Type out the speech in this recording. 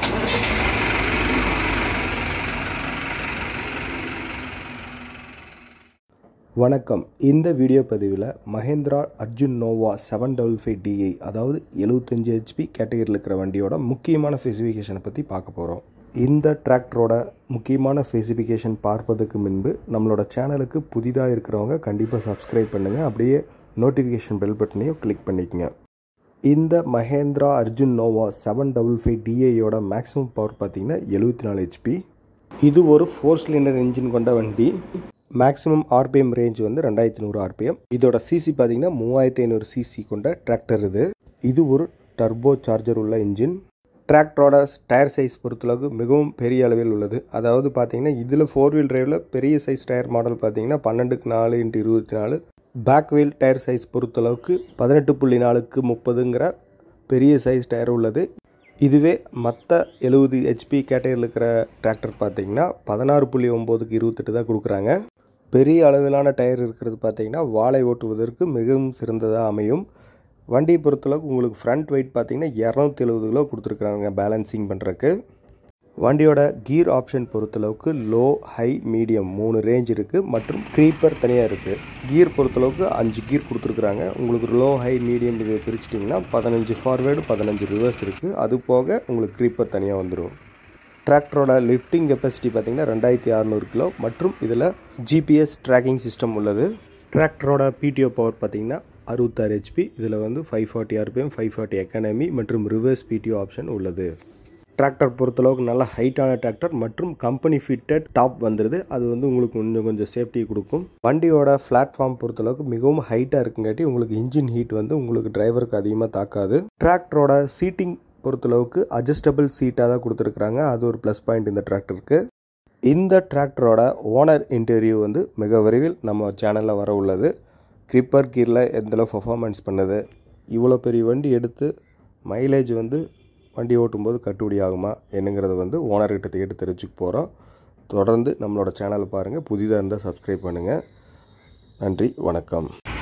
வணக்கம் இந்த வீடியோ பதிவில் Mahindra Arjun Novo seven double five DI அதாவது எழுபத்தஞ்சு ஹெச்பி கேட்டகரியில் இருக்கிற வண்டியோட முக்கியமான ஸ்பெசிஃபிகேஷனை பற்றி பார்க்க போகிறோம் இந்த டிராக்டரோட முக்கியமான ஸ்பெசிஃபிகேஷன் பார்ப்பதற்கு முன்பு நம்மளோட சேனலுக்கு புதிதாக இருக்கிறவங்க கண்டிப்பாக சப்ஸ்கிரைப் பண்ணுங்கள் அப்படியே நோட்டிஃபிகேஷன் பெல் பட்டனையும் கிளிக் பண்ணிக்கங்க இந்த Mahindra Arjun Novo seven double five டிஐயோட மேக்ஸிமம் பவர் பார்த்தீங்கன்னா எழுபத்தி நாலு ஹெச்பி இது ஒரு ஃபோர் சிலிண்டர் இன்ஜின் கொண்ட வண்டி மேக்ஸிமம் ஆர்பிஎம் ரேஞ்ச் வந்து ரெண்டாயிரத்தி நூறு ஆர்பிஎம் இதோட சிசி பார்த்தீங்கன்னா மூவாயிரத்தி ஐநூறு சிசி கொண்ட டிராக்டர் இது இது ஒரு டர்போ சார்ஜர் உள்ள இன்ஜின் டிராக்டரோட டயர் சைஸ் பொறுத்தளவுக்கு மிகவும் பெரிய அளவில் உள்ளது அதாவது பார்த்தீங்கன்னா இதில் ஃபோர் வீல் டிரைவில் பெரிய சைஸ் டயர் மாடல் பார்த்தீங்கன்னா பன்னெண்டுக்கு நாலு இன்ட்டு இருபத்தி நாலு பேக் வீல் டயர் சைஸ் பொறுத்தளவுக்கு பதினெட்டு புள்ளி நாலுக்கு முப்பதுங்கிற பெரிய சைஸ் டயர் உள்ளது இதுவே மற்ற எழுபது ஹெச்பி கேட்டகரியில் இருக்கிற டிராக்டர் பார்த்தீங்கன்னா பதினாறு புள்ளி ஒம்போதுக்கு இருபத்தெட்டு தான் கொடுக்குறாங்க பெரிய அளவிலான டயர் இருக்கிறது பார்த்தீங்கன்னா வாழை ஓட்டுவதற்கு மிகவும் சிறந்ததாக அமையும் வண்டியை பொறுத்தளவுக்கு உங்களுக்கு ஃப்ரண்ட் வெயிட் பார்த்தீங்கன்னா இரநூத்தி எழுபது கிலோ கொடுத்துருக்குறாங்க பேலன்சிங் பண்ணுறக்கு வண்டியோட கீர் ஆப்ஷன் பொறுத்தளவுக்கு லோ ஹை மீடியம் மூணு ரேஞ்ச் இருக்குது மற்றும் க்ரீப்பர் தனியாக இருக்குது கீர் பொறுத்தளவுக்கு அஞ்சு கீர் கொடுத்துருக்குறாங்க உங்களுக்கு லோ ஹை மீடியம் இது பிரிச்சிட்டிங்கன்னா பதினஞ்சு ஃபார்வேர்டு பதினஞ்சு ரிவர்ஸ் இருக்குது அது போக உங்களுக்கு க்ரீப்பர் தனியாக வந்துடும் டிராக்டரோட லிஃப்டிங் கெப்பாசிட்டி பார்த்தீங்கன்னா ரெண்டாயிரத்தி அறநூறு கிலோ மற்றும் இதில் ஜிபிஎஸ் ட்ராக்கிங் சிஸ்டம் உள்ளது டிராக்டரோட பிடிஓ பவர் பார்த்தீங்கன்னா அறுபத்தாறு ஹெச்பி இதில் வந்து five forty RPM five forty economy மற்றும் ரிவர்ஸ் பிடிஓ ஆப்ஷன் உள்ளது டிராக்டர் பொறுத்தளவுக்கு நல்ல ஹைட்டான டிராக்டர் மற்றும் கம்பெனி ஃபிட்டட் டாப் வந்துடுது அது வந்து உங்களுக்கு கொஞ்சம் கொஞ்சம் சேஃப்டி கொடுக்கும் வண்டியோட பிளாட்ஃபார்ம் பொறுத்தளவுக்கு மிகவும் ஹைட்டாக இருக்குங்காட்டி உங்களுக்கு இன்ஜின் ஹீட் வந்து உங்களுக்கு டிரைவருக்கு அதிகமாக தாக்காது டிராக்டரோட சீட்டிங் பொறுத்தளவுக்கு அட்ஜஸ்டபிள் சீட்டாக தான் கொடுத்துருக்குறாங்க அது ஒரு ப்ளஸ் பாயிண்ட் இந்த டிராக்டருக்கு இந்த டிராக்டரோட ஓனர் இன்டர்வியூ வந்து மிக விரைவில் நம்ம சேனலில் வர உள்ளது கிரிப்பர் கீரில் எந்தளவு பர்ஃபார்மன்ஸ் பண்ணுது இவ்வளோ பெரிய வண்டி எடுத்து மைலேஜ் வந்து வண்டி ஓட்டும்போது கட்டுப்படி ஆகுமா என்னங்கிறத வந்து ஓனர்கிட்ட கேட்டு தெரிஞ்சுக்க போகிறோம் தொடர்ந்து நம்மளோட சேனலை பாருங்கள் புதிதாக இருந்தால் சப்ஸ்கிரைப் பண்ணுங்கள் நன்றி வணக்கம்